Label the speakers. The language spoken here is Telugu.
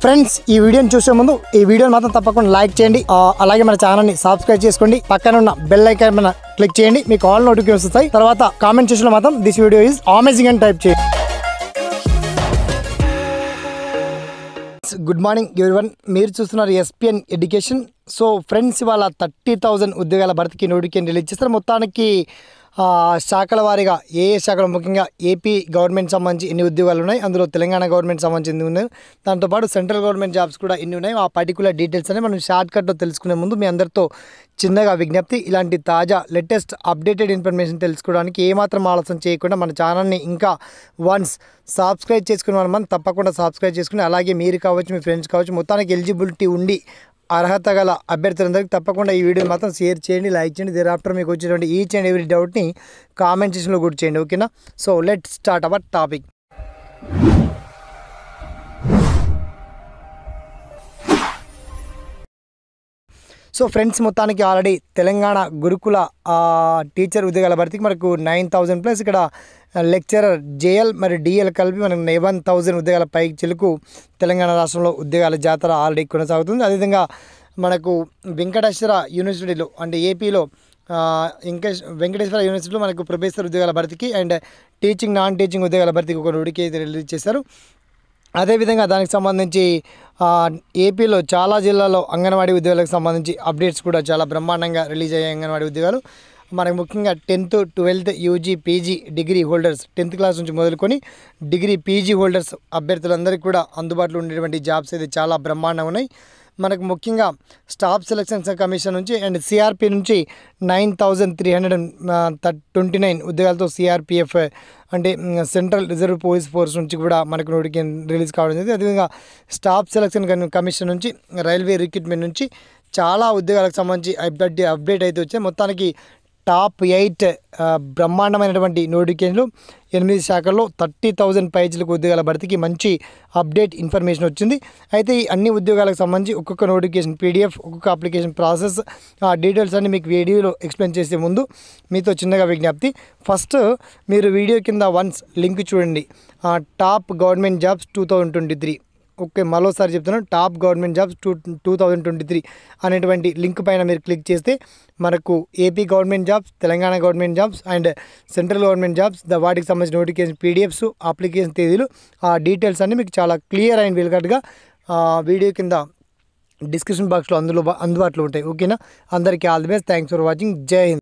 Speaker 1: ఫ్రెండ్స్ ఈ వీడియోని చూసే ముందు ఈ వీడియోని మాత్రం తప్పకుండా లైక్ చేయండి ఆ, అలాగే మన ఛానల్ని సబ్స్క్రైబ్ చేసుకోండి పక్కన ఉన్న బెల్ ఐకాన్ మీద క్లిక్ చేయండి మీకు ఆల్ నోటిఫికేషన్ వస్తాయి తర్వాత కామెంట్ సెక్షన్లో మాత్రం దిస్ వీడియో ఈజ్ అమేజింగ్ అని టైప్ చేయండి గుడ్ మార్నింగ్ ఎవరివన్ మీరు చూస్తున్నారు ఎస్పిఎన్ ఎడ్యుకేషన్ సో ఫ్రెండ్స్ ఇవాళ థర్టీ థౌజండ్ ఉద్యోగాల భర్తీకి నోటిఫికేషన్ రిలీజ్ చేస్తారు మొత్తానికి ఆ, శాఖల వారీగా ఏ ఏ శాఖలు ముఖ్యంగా ఏపీ గవర్నమెంట్ సంబంధించి ఎన్ని ఉద్యోగాలు ఉన్నాయి అందులో తెలంగాణ గవర్నమెంట్ సంబంధించి ఎన్ని ఉన్నాయి దాంతోపాటు సెంట్రల్ గవర్నమెంట్ జాబ్స్ కూడా ఎన్ని ఉన్నాయి ఆ పర్టికులర్ డీటెయిల్స్ అనేవి మనం షార్ట్ కట్లో తెలుసుకునే ముందు మీ అందరితో చిన్నగా విజ్ఞప్తి ఇలాంటి తాజా లేటెస్ట్ అప్డేటెడ్ ఇన్ఫర్మేషన్ తెలుసుకోవడానికి ఏమాత్రం ఆలస్యం చేయకుండా మన ఛానల్ని ఇంకా వన్స్ సబ్స్క్రైబ్ చేసుకునే వాళ్ళు మనం తప్పకుండా సబ్స్క్రైబ్ చేసుకుని అలాగే మీరు కావచ్చు మీ ఫ్రెండ్స్ కావచ్చు మొత్తానికి ఎలిజిబిలిటీ ఉండి అర్హత గల అభ్యర్థులందరికీ తప్పకుండా ఈ వీడియోని మాత్రం షేర్ చేయండి లైక్ చేయండి దేర్ ఆఫ్టర్ మీకు వచ్చేటువంటి ఈచ్ అండ్ ఎవ్రీ డౌట్ని కామెంట్ సెక్షన్లో గుర్తు చేయండి ఓకేనా so let start our topic so friends మొత్తానికి ఆల్రెడీ తెలంగాణ గురుకుల ఆ, టీచర్ ఉద్యోగాల భర్తీకి మనకు నైన్ థౌజండ్ ప్లస్ ఇక్కడ లెక్చరర్ జేఎల్ మరి డిఎల్ కలిపి మనకు లెవెన్ థౌజండ్ ఉద్యోగాల పైకి చెలుకు తెలంగాణ రాష్ట్రంలో ఉద్యోగాల జాతర ఆల్రెడీ కొనసాగుతుంది అదేవిధంగా మనకు వెంకటేశ్వర యూనివర్సిటీలో అంటే ఏపీలో ఆ, ఇంకా వెంకటేశ్వర యూనివర్సిటీలో మనకు ప్రొఫెసర్ ఉద్యోగాల భర్తీకి అండ్ టీచింగ్ నాన్ టీచింగ్ ఉద్యోగాల భర్తీకి ఒక నోటికి అయితే రిలీజ్ చేశారు అదేవిధంగా దానికి సంబంధించి ఆ, ఏపీలో చాలా జిల్లాల్లో అంగన్వాడీ ఉద్యోగాలకు సంబంధించి అప్డేట్స్ కూడా చాలా బ్రహ్మాండంగా రిలీజ్ అయ్యాయి అంగన్వాడీ ఉద్యోగాలు మనకు ముఖ్యంగా tenth twelfth UG PG degree holders tenth class నుంచి మొదలుకొని డిగ్రీ పీజీ హోల్డర్స్ అభ్యర్థులందరికీ కూడా అందుబాటులో ఉండేటువంటి జాబ్స్ అయితే చాలా బ్రహ్మాండంగా ఉన్నాయి మనకు ముఖ్యంగా స్టాఫ్ సెలక్షన్ కమిషన్ నుంచి అండ్ సిఆర్పి నుంచి nine thousand three hundred and twenty nine ఉద్యోగాలతో సిఆర్పిఎఫ్ అంటే మ్, సెంట్రల్ రిజర్వ్ పోలీస్ ఫోర్స్ నుంచి కూడా మనకు నోటిఫికేషన్ రిలీజ్ కావడం జరిగింది అదేవిధంగా స్టాఫ్ సెలక్షన్ కమి- కమిషన్ నుంచి రైల్వే రిక్రూట్మెంట్ నుంచి చాలా ఉద్యోగాలకు సంబంధించి అప్డేట్ అప్డేట్ అయితే వచ్చాయి మొత్తానికి టాప్ ఎయిట్ ఆ, బ్రహ్మాండమైనటువంటి నోటిఫికేషన్లు ఎనిమిది శాఖల్లో థర్టీ థౌజండ్ పైజీలకు ఉద్యోగాల భర్తీకి మంచి అప్డేట్ ఇన్ఫర్మేషన్ వచ్చింది అయితే ఈ అన్ని ఉద్యోగాలకు సంబంధించి ఒక్కొక్క నోటిఫికేషన్ పీడిఎఫ్ ఒక్కొక్క అప్లికేషన్ ప్రాసెస్ ఆ డీటెయిల్స్ అన్ని మీకు వీడియోలో ఎక్స్ప్లెయిన్ చేసే ముందు మీతో చిన్నగా విజ్ఞప్తి ఫస్ట్ మీరు వీడియో కింద వన్స్ లింక్ చూడండి ఆ, top government jobs two thousand twenty three okay మరోసారి చెప్తున్నాను top government jobs two two thousand twenty three అనేటువంటి లింక్ పైన మీరు క్లిక్ చేస్తే మనకు AP government jobs Telangana government jobs and central government jobs the వాటికి సంబంధించిన నోటిఫికేషన్ పీడిఎఫ్స్ అప్లికేషన్ తేదీలు ఆ డీటెయిల్స్ అన్ని మీకు చాలా క్లియర్ అండ్ వెలుగట్టుగా వీడియో కింద డిస్క్రిప్షన్ బాక్స్లో అందులో అందుబాటులో ఉంటాయి ఓకేనా అందరికీ all the best thanks for watching Jai Hind